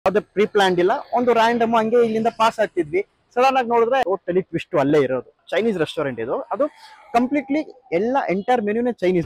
ಯಾವ್ದೇ pre planned ಇಲ್ಲ ಒಂದು ರ್ಯಾಂಡಮ್ ಹಂಗೆ ಇಲ್ಲಿಂದ ಪಾಸ್ ಆಗ್ತಿದ್ವಿ ಸಡನ್ ಆಗಿ ನೋಡಿದ್ರೆ ಟೋಟಲಿ ಟ್ವಿಸ್ಟ್ ಅಲ್ಲೇ ಇರೋದು ಚೈನೀಸ್ ರೆಸ್ಟೋರೆಂಟ್ ಇದು ಅದು ಕಂಪ್ಲೀಟ್ಲಿ ಎಲ್ಲ ಎಂಟೈರ್ ಮೆನ್ಯೂನೇ Chinese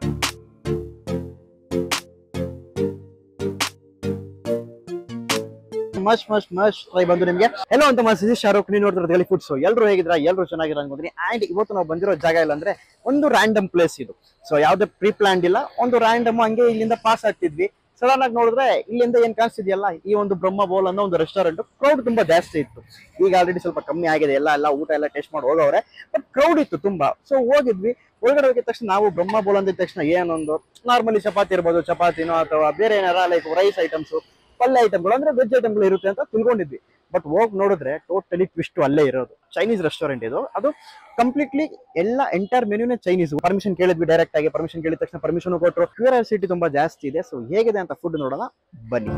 must must must try ಬಂದು ನಿಮಗೆ ಎಲ್ಲೋ ಅಂತ ಮಸ್ ಶಾರುಖ್ ನೀವು ನೋಡಿದ್ರೆ ಗಲಿ ಫುಡ್ಸ್ ಎಲ್ಲರೂ ಹೇಗಿದ್ರ ಎಲ್ಲರೂ ಚೆನ್ನಾಗಿರ ಅನ್ಕೊಂತೀನಿ ಅಂಡ್ ಇವತ್ತು ನಾವು ಬಂದಿರೋ ಜಾಗ ಇಲ್ಲ ಅಂದ್ರೆ ಒಂದು ರ್ಯಾಂಡಮ್ ಪ್ಲೇಸ್ ಇದು ಸೊ ಯಾವ್ದೇ ಪ್ರೀ ಪ್ಲಾನ್ಡ್ ಇಲ್ಲ ಒಂದು ರ್ಯಾಂಡಮ್ ಹಂಗೆ ಇಲ್ಲಿಂದ ಪಾಸ್ ಆಗ್ತಿದ್ವಿ ಸಡನ್ ಆಗಿ ನೋಡಿದ್ರೆ ಇಲ್ಲಿಂದ ಏನ್ ಕಾಣಿಸ್ತಿದೆಯಲ್ಲ ಈ ಒಂದು ಬ್ರಹ್ಮ ಬೋಲ್ ಅನ್ನೋ ಒಂದು ರೆಸ್ಟೋರೆಂಟ್ ಕ್ರೌಡ್ ತುಂಬಾ ಜಾಸ್ತಿ ಇತ್ತು ಈಗ ಆಲ್ರೆಡಿ ಸ್ವಲ್ಪ ಕಮ್ಮಿ ಆಗಿದೆ ಎಲ್ಲ ಎಲ್ಲ ಊಟ ಎಲ್ಲ ಟೇಸ್ಟ್ ಮಾಡಿ ಹೋಗವ್ರೆ ಬಟ್ ಕ್ರೌಡ್ ಇತ್ತು ತುಂಬಾ ಸೊ ಹೋಗಿದ್ವಿ ಒಳಗಡೆ ಹೋಗಿದ ತಕ್ಷಣ ನಾವು ಬ್ರಹ್ಮ ಬೋಲ್ ಅಂದಿದ ತಕ್ಷಣ ಏನೊಂದು ನಾರ್ಮಲಿ ಚಪಾತಿ ಇರ್ಬೋದು ಚಪಾತಿನೋ ಅಥವಾ ಬೇರೆ ಏನಾರ ಲೈಕ್ ರೈಸ್ ಐಟಮ್ಸ್ ಪಲ್ಯ ಐಟಮ್ಗಳು ಅಂದ್ರೆ ವೆಜ್ ಐಟಮ್ಗಳು ಇರುತ್ತೆ ಅಂತ ತಿಳ್ಕೊಂಡಿದ್ವಿ ಬಟ್ ಹೋಗಿ ನೋಡಿದ್ರೆ ಟೋಟಲಿ ಟ್ವಿಸ್ಟ್ ಅಲ್ಲೇ ಇರೋದು ಚೈನೀಸ್ ರೆಸ್ಟೋರೆಂಟ್ ಇದು ಅದು ಕಂಪ್ಲೀಟ್ಲಿ ಎಲ್ಲ ಎಂಟೈರ್ ಮೆನ್ಯೂನೇ ಚೈನೀಸ್ ಪರ್ಮಿಷನ್ ಕೇಳಿದ್ವಿ ಡೈರೆಕ್ಟ್ ಆಗಿ ಪರ್ಮಿಷನ್ ಕೇಳಿದ ತಕ್ಷಣ ಪರ್ಮಿಷನ್ ಕೊಟ್ಟರು ಕ್ಯೂರಿಯಾಸಿಟಿ ತುಂಬಾ ಜಾಸ್ತಿ ಇದೆ ಸೊ ಹೇಗಿದೆ ಅಂತ ಫುಡ್ ನೋಡೋಣ ಬನ್ನಿ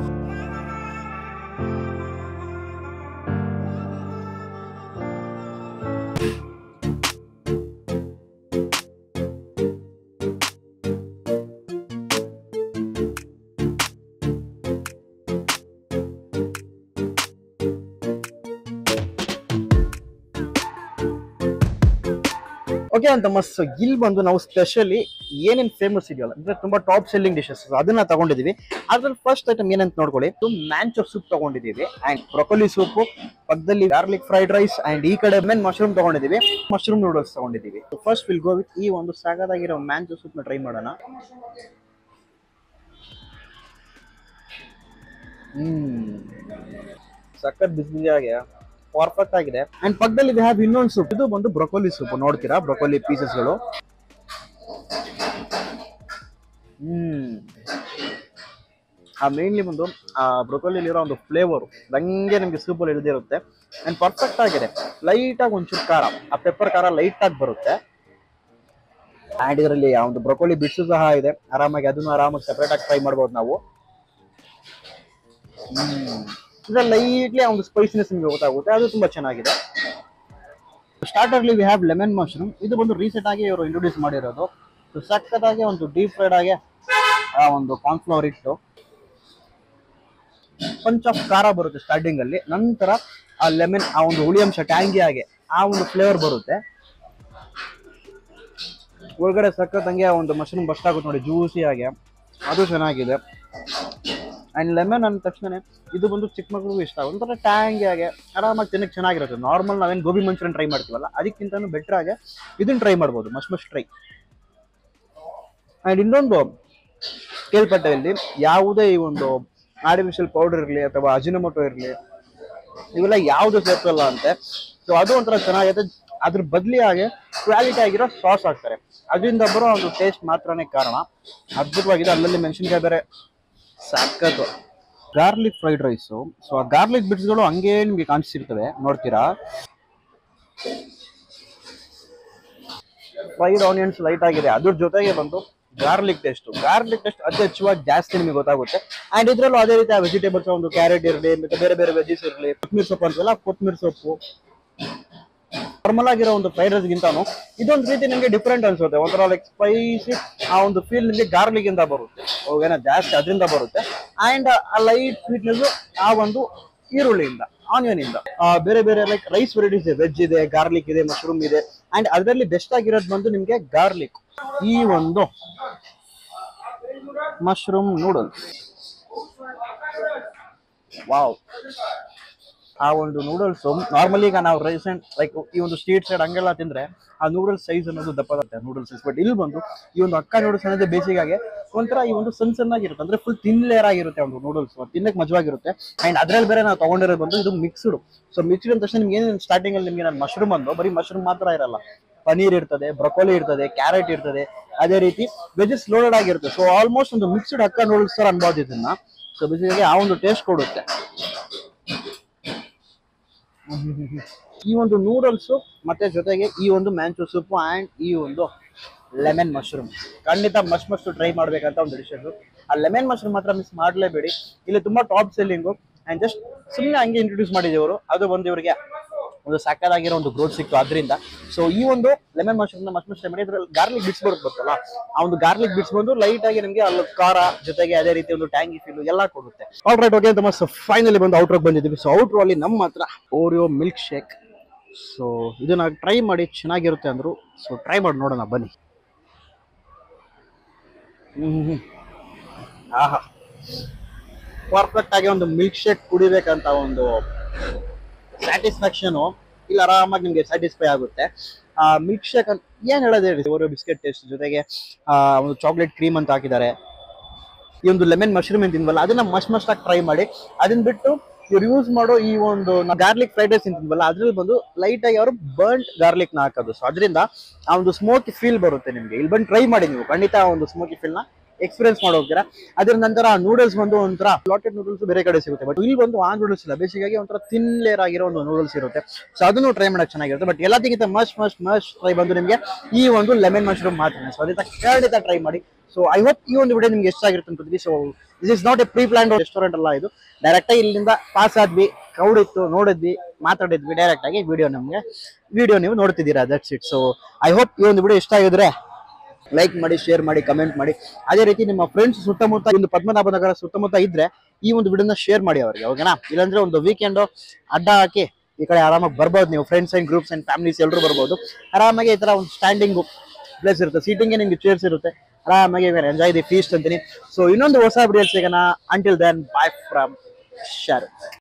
ಓಕೆ ಅಂತ ಮಸ್ತ್ ಇಲ್ಲಿ ಬಂದು ನಾವು ಸ್ಪೆಷಲಿ ಏನೇನ್ ಫೇಮಸ್ ಇದೆಯಲ್ಲ ಅಂದ್ರೆ ತುಂಬಾ ಟಾಪ್ ಸೆಲ್ಲಿಂಗ್ ಡಿಶಸ್ ಅದನ್ನ ತಗೊಂಡಿದೀವಿ ಅದ್ರಲ್ಲಿ ಫಸ್ಟ್ ಐಟಮ್ ಏನಂತ ನೋಡ್ಕೊಳ್ಳಿ ಮ್ಯಾಂಚೋ ಸೂಪ್ ತಗೊಂಡಿದೀವಿ ಅಂಡ್ ಬ್ರೊಕೊಲಿ ಸೂಪ್ ಪಕ್ಕದಲ್ಲಿ ಗಾರ್ಲಿಕ್ ಫ್ರೈಡ್ ರೈಸ್ ಅಂಡ್ ಈ ಕಡೆ ಮೇನ್ ಮಶ್ರೂಮ್ ತಗೊಂಡಿದೀವಿ ಮಶ್ರೂಮ್ ನೂಡಲ್ಸ್ ತಗೊಂಡಿದೀವಿ ಫಸ್ಟ್ ವಿಲ್ ಗೋ ವಿತ್ ಈ ಒಂದು ಸಾಗದಾಗಿರೋ ಮ್ಯಾಂಚೋ ಸೂಪ್ ನ ಟ್ರೈ ಮಾಡೋಣ ಹ್ಮ್ ಸಖತ್ ಬಿಸಿಯಾಗಿ ಪರ್ಫೆಕ್ಟ್ ಆಗಿದೆ ಅಂಡ್ ಪಕ್ಕದಲ್ಲಿ ವಿ ಹ್ಯಾವ್ ಇನ್ನೊಂದು ಸೂಪ್ ಇದು ಬಂದು ಬ್ರೊಕೊಲಿ ಸೂಪ್ ನೋಡ್ತೀರಾ ಬ್ರೊಕೊಲಿ ಪೀಸಸ್ಗಳು ಹ್ಮ್ ಆ ಮೇನ್ಲಿ ಬಂದು ಆ ಬ್ರೊಕೊಲಿ ಇರೋ ಒಂದು ಫ್ಲೇವರ್ ಹಂಗೆ ನಿಮಗೆ ಸೂಪಲ್ಲಿ ಇಳಿದಿರುತ್ತೆ ಅಂಡ್ ಪರ್ಫೆಕ್ಟ್ ಆಗಿದೆ ಲೈಟ್ ಆಗಿ ಒಂಚೂರು ಖಾರ ಆ ಪೆಪ್ಪರ್ ಖಾರ ಲೈಟ್ ಆಗಿ ಬರುತ್ತೆ ಅಂಡ್ ಇದರಲ್ಲಿ ಆ ಒಂದು ಬ್ರೊಕೊಲಿ ಬಿಟ್ಸು ಸಹ ಇದೆ ಆರಾಮಾಗಿ ಅದನ್ನು ಆರಾಮಾಗಿ ಸೆಪರೇಟ್ ಆಗಿ ಫ್ರೈ ಮಾಡ್ಬೋದು ನಾವು ಇದ್ರಲ್ಲಿ ಲೈಟ್ಲಿ ಒಂದು ಸ್ಪೈಸಿನೆಸ್ ನಿಮಗೆ ಗೊತ್ತಾಗುತ್ತೆ ಅದು ತುಂಬಾ ಚೆನ್ನಾಗಿದೆ ಸ್ಟಾರ್ಟರ್ಲಿ ವಿ ಹ್ಯಾವ್ ಲೆಮನ್ ಮಶ್ರೂಮ್ ಇದು ಬಂದು ರೀಸೆಂಟ್ ಆಗಿ ಇವರು ಇಂಟ್ರೊಡ್ಯೂಸ್ ಮಾಡಿರೋದು So, ಸಖತ್ತಾಗಿ ಒಂದು ಡೀಪ್ ಫ್ರೈಡ್ ಆಗಿ ಆ ಒಂದು ಕಾರ್ನ್ಫ್ಲವರ್ ಇಟ್ಟು ಪಂಚ್ ಆಫ್ ಖಾರ ಬರುತ್ತೆ ಸ್ಟಾರ್ಟಿಂಗ್ ಅಲ್ಲಿ ನಂತರ ಆ ಲೆಮನ್ ಆ ಒಂದು ಹುಳಿ ಅಂಶ ಟ್ಯಾಂಗಿ ಆಗಿ ಆ ಒಂದು ಫ್ಲೇವರ್ ಬರುತ್ತೆ ಒಳಗಡೆ ಸಖತ್ತಂಗೆ ಆ ಒಂದು ಮಶ್ರೂಮ್ ಬಸ್ಟ್ ಆಗುತ್ತೆ ನೋಡಿ ಜ್ಯೂಸಿ ಆಗಿ ಅದು ಚೆನ್ನಾಗಿದೆ ಅಂಡ್ ಲೆಮನ್ ಅಂದ ತಕ್ಷಣ ಇದು ಬಂದು ಚಿಕ್ಕ ಮಕ್ಳಿಗೂ ಇಷ್ಟ ಒಂಥರ ಟ್ಯಾಂಗಿ ಆಗಿ ಆರಾಮಾಗಿ ತಿನ್ನಕ್ಕೆ ಚೆನ್ನಾಗಿರುತ್ತೆ ನಾರ್ಮಲ್ ನಾವೇನು ಗೋಬಿ ಮಂಚೂರಿಯನ್ ಟ್ರೈ ಮಾಡ್ತೀವಲ್ಲ ಅದಕ್ಕಿಂತನೂ ಬೆಟರ್ ಆಗಿ ಇದನ್ನ ಟ್ರೈ ಮಾಡ್ಬೋದು ಮಸ್ಟ್ ಮಸ್ಟ್ ಟ್ರೈ ಅಂಡ್ ಇನ್ನೊಂದು ಕೇಳ್ಪಟ್ಟೆ ಇಲ್ಲಿ ಯಾವುದೇ ಈ ಒಂದು ಆರ್ಟಿಫಿಷಿಯಲ್ ಪೌಡರ್ ಇರಲಿ ಅಥವಾ ಅಜಿನಮೋಟೊ ಇರಲಿ ಇವೆಲ್ಲ ಯಾವುದು ಸೇರ್ಸಲ್ಲ ಅಂತೆ ಸೊ ಅದು ಒಂಥರ ಚೆನ್ನಾಗಿದೆ ಅದ್ರ ಬದಲಿಯಾಗಿ ಕ್ವಾಲಿಟಿ ಆಗಿರೋ ಸಾಸ್ ಹಾಕ್ತಾರೆ ಅದರಿಂದ ಬರೋ ಒಂದು ಟೇಸ್ಟ್ ಮಾತ್ರನೇ ಕಾರಣ ಅದ್ಭುತವಾಗಿದೆ ಅಲ್ಲಲ್ಲಿ ಮೆಣಸಿನ್ಕಾಯಿ ಬೇರೆ ಸಾಕತ್ತು ಗಾರ್ಲಿಕ್ ಫ್ರೈಡ್ ರೈಸು ಸೊ ಆ ಗಾರ್ಲಿಕ್ ಬಿಟ್ಸ್ಗಳು ಹಂಗೆ ನಿಮಗೆ ಕಾಣಿಸ್ತಿರ್ತವೆ ನೋಡ್ತೀರಾ ಫ್ರೈಡ್ ಆನಿಯನ್ಸ್ ಲೈಟ್ ಆಗಿದೆ ಅದ್ರ ಜೊತೆಗೆ ಬಂದು ಗಾರ್ಲಿಕ್ ಟೇಸ್ಟ್ ಗಾರ್ಲಿಕ್ ಟೇಸ್ಟ್ ಅತಿ ಹೆಚ್ಚುವಾಗಿ ಜಾಸ್ತಿ ನಿಮಗೆ ಗೊತ್ತಾಗುತ್ತೆ ಅಂಡ್ ಇದ್ರಲ್ಲೂ ಅದೇ ರೀತಿ ವೆಜಿಟೇಬಲ್ಸ್ ಒಂದು ಕ್ಯಾರೆಟ್ ಇರಲಿ ಮತ್ತೆ ಬೇರೆ ಬೇರೆ ವೆಜಿಸ್ ಇರಲಿ ಕೊತ್ತಂಬರಿ ಸೊಪ್ಪು ಅಂತೆಲ್ಲ ಕೊತ್ತಂಬರಿ ಸೊಪ್ಪು ನಾರ್ಮಲ್ ಆಗಿರೋ ಒಂದು ಫ್ರೈಡ್ ರೈಸ್ ಗಿಂತಾನು ಇದೊಂದು ರೀತಿ ನಿಮಗೆ ಡಿಫ್ರೆಂಟ್ ಅನ್ಸುತ್ತೆ ಒಂಥರ ಲೈಕ್ ಸ್ಪೈಸಿ ಆ ಒಂದು ಫೀಲ್ ನಿಮಗೆ ಗಾರ್ಲಿಕ್ ಇಂದ ಬರುತ್ತೆ ಹೋಗೇನ ಜಾಸ್ತಿ ಅದರಿಂದ ಬರುತ್ತೆ ಅಂಡ್ ಆ ಲೈಟ್ ಸ್ವೀಟ್ನೆಸ್ ಆ ಒಂದು ಈರುಳ್ಳಿಯಿಂದ ಆನಿಯನ್ ಇಂದ ಆ, ಬೇರೆ ಬೇರೆ ಲೈಕ್ ರೈಸ್ ವೆರೈಟೀಸ್ ಇದೆ ವೆಜ್ ಇದೆ ಗಾರ್ಲಿಕ್ ಇದೆ ಮಶ್ರೂಮ್ ಇದೆ ಅಂಡ್ ಅದರಲ್ಲಿ ಬೆಸ್ಟ್ ಆಗಿರೋದು ಬಂದು ನಿಮಗೆ ಗಾರ್ಲಿಕ್ ಈ ಒಂದು ಮಶ್ರೂಮ್ ನೂಡಲ್ಸ್ ವಾವ್ ಆ ಒಂದು ನೂಡಲ್ಸ್ ನಾರ್ಮಲಿ ಈಗ ನಾವು ರೀಸೆಂಟ್ ಲೈಕ್ ಈ ಒಂದು ಸ್ಟ್ರೀಟ್ ಸೈಡ್ ಹಂಗೆಲ್ಲ ತಿಂದ್ರೆ ಆ ನೂಡಲ್ಸ್ ಸೈಜ್ ಅನ್ನೋದು ದಪ್ಪದಾಗುತ್ತೆ ನೂಡಲ್ಸ್ ಸೈಜ್ ಬಟ್ ಇಲ್ಲಿ ಬಂದು ಈ ಒಂದು ಅಕ್ಕ ನೂಡಲ್ಸ್ ಅನ್ನೋದೇ ಬೇಸಿಗಾಗಿ ಒಂಥರ ಈ ಒಂದು ಸಣ್ಣ ಸಣ್ಣಾಗಿರುತ್ತೆ ಅಂದ್ರೆ ಫುಲ್ ತಿನ್ ಲೇಯರ್ ಆಗಿರುತ್ತೆ ಒಂದು ನೂಡಲ್ಸ್ ತಿನ್ನಕ್ಕೆ ಮಜವಾಗಿರುತ್ತೆ ಅಂಡ್ ಅದ್ರಲ್ಲಿ ಬೇರೆ ನಾವು ತಗೊಂಡಿರೋದು ಬಂದು ಇದು ಮಿಕ್ಸ್ಡ್ ಸೊ ಮಿಕ್ಸ್ಡ್ ಅಂದ ತಕ್ಷಣ ನಿಮ್ಗೆ ಏನು ಸ್ಟಾರ್ಟಿಂಗ್ ಅಲ್ಲಿ ನಿಮ್ಗೆ ನಾನು ಮಶ್ರೂಮ್ ಅಂದು ಬರೀ ಮಶ್ರೂಮ್ ಮಾತ್ರ ಇರಲ್ಲ ಪನೀರ್ ಇರ್ತದೆ ಬ್ರೊಕೊಲಿ ಇರ್ತದೆ ಕ್ಯಾರೆಟ್ ಇರ್ತದೆ ಅದೇ ರೀತಿ ವೆಜಸ್ ಲೋಡೆಡ್ ಆಗಿರುತ್ತೆ ಸೊ ಆಲ್ಮೋಸ್ಟ್ ಒಂದು ಮಿಕ್ಸ್ಡ್ ಅಕ್ಕ ನೂಡಲ್ಸ್ ತರ ಅನ್ಬೋದು ಇದನ್ನ ಸೊ ಬೇಸಿಗೆ ಆ ಒಂದು ಟೇಸ್ಟ್ ಕೊಡುತ್ತೆ ಈ ಒಂದು ನೂಡಲ್ಸ್ ಮತ್ತೆ ಜೊತೆಗೆ ಈ ಒಂದು ಮ್ಯಾಂಚೋ ಸೂಪ್ ಅಂಡ್ ಈ ಒಂದು ಲೆಮನ್ ಮಶ್ರೂಮ್ ಖಂಡಿತ ಮಸ್ಟ್ ಮಸ್ಟ್ ಟ್ರೈ ಮಾಡ್ಬೇಕಂತ ಒಂದು ಡಿಶಸ್ ಆ ಲೆಮನ್ ಮಶ್ರೂಮ್ ಮಾತ್ರ ಮಿಸ್ ಮಾಡಲೇಬೇಡಿ ಇಲ್ಲಿ ತುಂಬಾ ಟಾಪ್ ಸೆಲ್ಲಿಂಗು ಅಂಡ್ ಜಸ್ಟ್ ಸುಮ್ಮನೆ ಹಂಗೆ ಇಂಟ್ರೊಡ್ಯೂಸ್ ಮಾಡಿದವರು ಅದು ಬಂದು ಇವರಿಗೆ ಒಂದು ಸಕ್ಕದಾಗಿರೋ ಒಂದು ಗ್ರೋತ್ ಸಿಕ್ತು ಅದರಿಂದ ಸೊ ಈ ಒಂದು ಲೆಮನ್ ಮಶ್ರೂಮ್ ಮಶ್ರೂಮ್ ಸ್ಟೇ ಮಾಡಿ ಇದ್ರಲ್ಲಿ ಗಾರ್ಲಿಕ್ ಬಿಟ್ಸ್ ಬರುತ್ತೆ ಗೊತ್ತಲ್ಲ ಆ ಒಂದು ಗಾರ್ಲಿಕ್ ಬಿಟ್ಸ್ ಬಂದು ಲೈಟ್ ಆಗಿ ನಿಮಗೆ ಅಲ್ಲಿ ಖಾರ ಜೊತೆಗೆ ಅದೇ ರೀತಿ ಒಂದು ಟ್ಯಾಂಗಿ ಫೀಲ್ ಎಲ್ಲ ಕೊಡುತ್ತೆ ಆಲ್ ರೈಟ್ ಓಕೆ ಅಂತ ಸೊ ಫೈನಲಿ ಬಂದು ಔಟ್ರೋಗ್ ಬಂದಿದ್ದೀವಿ ಸೊ ಔಟ್ರೋ ಅಲ್ಲಿ ನಮ್ಮ ಹತ್ರ ಓರಿಯೋ ಮಿಲ್ಕ್ ಶೇಕ್ ಸೊ ಇದನ್ನ ಟ್ರೈ ಮಾಡಿ ಚೆನ್ನಾಗಿರುತ್ತೆ ಅಂದ್ರು ಸೊ ಟ್ರೈ ಮಾಡಿ ನೋಡೋಣ ಬನ್ನಿ ಹ್ಮ್ ಆಹಾ ಪರ್ಫೆಕ್ಟ್ ಆಗಿ ಒಂದು ಮಿಲ್ಕ್ ಶೇಕ್ ಕುಡಿಬೇಕಂತ ಒಂದು ಸ್ಯಾಟಿಸ್ಫ್ಯಾಕ್ಷನು ಇಲ್ಲಿ ಆರಾಮಾಗಿ ನಿಮಗೆ ಸ್ಯಾಟಿಸ್ಫೈ ಆಗುತ್ತೆ ಆ ಮಿಲ್ಕ್ ಶೇಕ್ ಅಂತ ಏನ್ ಹೇಳೋದು ಹೇಳಿ ಓರಿಯೋ ಬಿಸ್ಕೆಟ್ ಟೇಸ್ಟ್ ಜೊತೆಗೆ ಆ, ಒಂದು ಚಾಕ್ಲೇಟ್ ಕ್ರೀಮ್ ಅಂತ ಹಾಕಿದ್ದಾರೆ ಈ ಒಂದು ಲೆಮನ್ ಮಶ್ರೂಮ್ ಅಂತ ತಿನ್ವಲ್ಲ ಅದನ್ನ ಮಸ್ಟ್ ಮಸ್ಟ್ ಆಗಿ ಟ್ರೈ ಮಾಡಿ ಅದನ್ನ ಬಿಟ್ಟು ಇವ್ರು ಯೂಸ್ ಮಾಡೋ ಈ ಒಂದು ಗಾರ್ಲಿಕ್ ಫ್ರೈಡ್ ರೈಸ್ ತಿಂತಿದ್ವಲ್ಲ ಅದ್ರಲ್ಲಿ ಬಂದು ಲೈಟ್ ಆಗಿ ಅವರು ಬರ್ಂಟ್ ಗಾರ್ಲಿಕ್ ನ ಹಾಕೋದು ಸೊ ಅದರಿಂದ ಆ ಒಂದು ಸ್ಮೋಕಿ ಫೀಲ್ ಬರುತ್ತೆ ನಿಮ್ಗೆ ಇಲ್ಲಿ ಬಂದು ಟ್ರೈ ಮಾಡಿ ನೀವು ಖಂಡಿತ ಆ ಒಂದು ಸ್ಮೋಕಿ ಫೀಲ್ ನ ಎಕ್ಸ್ಪೀರಿಯನ್ಸ್ ಮಾಡಿ ಹೋಗ್ತೀರಾ ಅದ್ರ ನಂತರ ನೂಡಲ್ಸ್ ಬಂದು ಒಂಥರ ಲಾಟೆಡ್ ನೂಡಲ್ಸ್ ಬೇರೆ ಕಡೆ ಸಿಗುತ್ತೆ ಬಟ್ ಇಲ್ಲಿ ಬಂದು ಆ ನೂಡಲ್ಸ್ ಇಲ್ಲ ಬೇಸಿಗಾಗಿ ಒಂಥರ ತಿನ್ ಲೇಯರ್ ಆಗಿರೋ ಒಂದು ನೂಡಲ್ಸ್ ಇರುತ್ತೆ ಸೊ ಅದನ್ನು ಟ್ರೈ ಮಾಡಕ್ ಚೆನ್ನಾಗಿರುತ್ತೆ ಬಟ್ ಎಲ್ಲದಕ್ಕಿಂತ ಮಸ್ಟ್ ಮಸ್ಟ್ ಮಸ್ಟ್ ಟ್ರೈ ಬಂದು ನಿಮಗೆ ಈ ಒಂದು ಲೆಮನ್ ಮಶ್ರೂಮ್ ಮಾತ್ರ ಸೊ ಅದರಿಂದ ಖಂಡಿತ ಟ್ರೈ ಮಾಡಿ ಸೊ ಐ ಹೋಪ್ ಈ ಒಂದು ವಿಡಿಯೋ ನಿಮ್ಗೆ ಎಷ್ಟಾಗಿರುತ್ತೆ ಅನ್ಕೋತೀವಿ so this is not a pre plan restaurant ಅಲ್ಲ ಇದು ಡೈರೆಕ್ಟ್ ಆಗಿ ಇಲ್ಲಿಂದ ಪಾಸ್ ಆದ್ವಿ ಕ್ರೌಡ್ ಇತ್ತು ನೋಡಿದ್ವಿ ಮಾತಾಡಿದ್ವಿ ಡೈರೆಕ್ಟ್ ಆಗಿ ವಿಡಿಯೋ ನಮ್ಗೆ ವಿಡಿಯೋ ನೀವು ನೋಡ್ತಿದ್ದೀರಾ that's it so I hope ಈ ಒಂದು ವಿಡಿಯೋ ಇಷ್ಟ ಆಗಿದ್ರೆ ಲೈಕ್ ಮಾಡಿ ಶೇರ್ ಮಾಡಿ ಕಮೆಂಟ್ ಮಾಡಿ ಅದೇ ರೀತಿ ನಿಮ್ಮ ಫ್ರೆಂಡ್ಸ್ ಸುತ್ತಮುತ್ತ ಒಂದು ಪದ್ಮನಾಭ ನಗರ ಸುತ್ತಮುತ್ತ ಇದ್ರೆ ಈ ಒಂದು ವಿಡಿಯೋನ ಶೇರ್ ಮಾಡಿ ಅವ್ರಿಗೆ ಓಕೆನಾ ಇಲ್ಲಾಂದ್ರೆ ಒಂದು ವೀಕೆಂಡ್ ಅಡ್ಡ ಹಾಕಿ ಈ ಕಡೆ ಆರಾಮಾಗಿ ಬರ್ಬೋದು ನೀವು friends and groups and families ಎಲ್ಲರೂ ಬರ್ಬೋದು ಆರಾಮಾಗಿ ಈ ತರ ಒಂದು ಸ್ಟ್ಯಾಂಡಿಂಗ್ ಪ್ಲೇಸ್ ಇರುತ್ತೆ ಸೀಟಿಂಗ್ ನಿಮ್ಗೆ ಚೇರ್ಸ್ ಇರುತ್ತೆ ಆರಾಮಾಗಿ ಎಂಜಾಯ್ ದಿ ಫೀಸ್ಟ್ ಅಂತೀನಿ ಸೊ ಇನ್ನೊಂದು ಹೊಸ ವಿಡಿಯೋ ಸಿಗೋಣ ಅಂಟಿಲ್ ದೆನ್ ಬಾಯ್ ಫ್ರಮ್ ಶರ್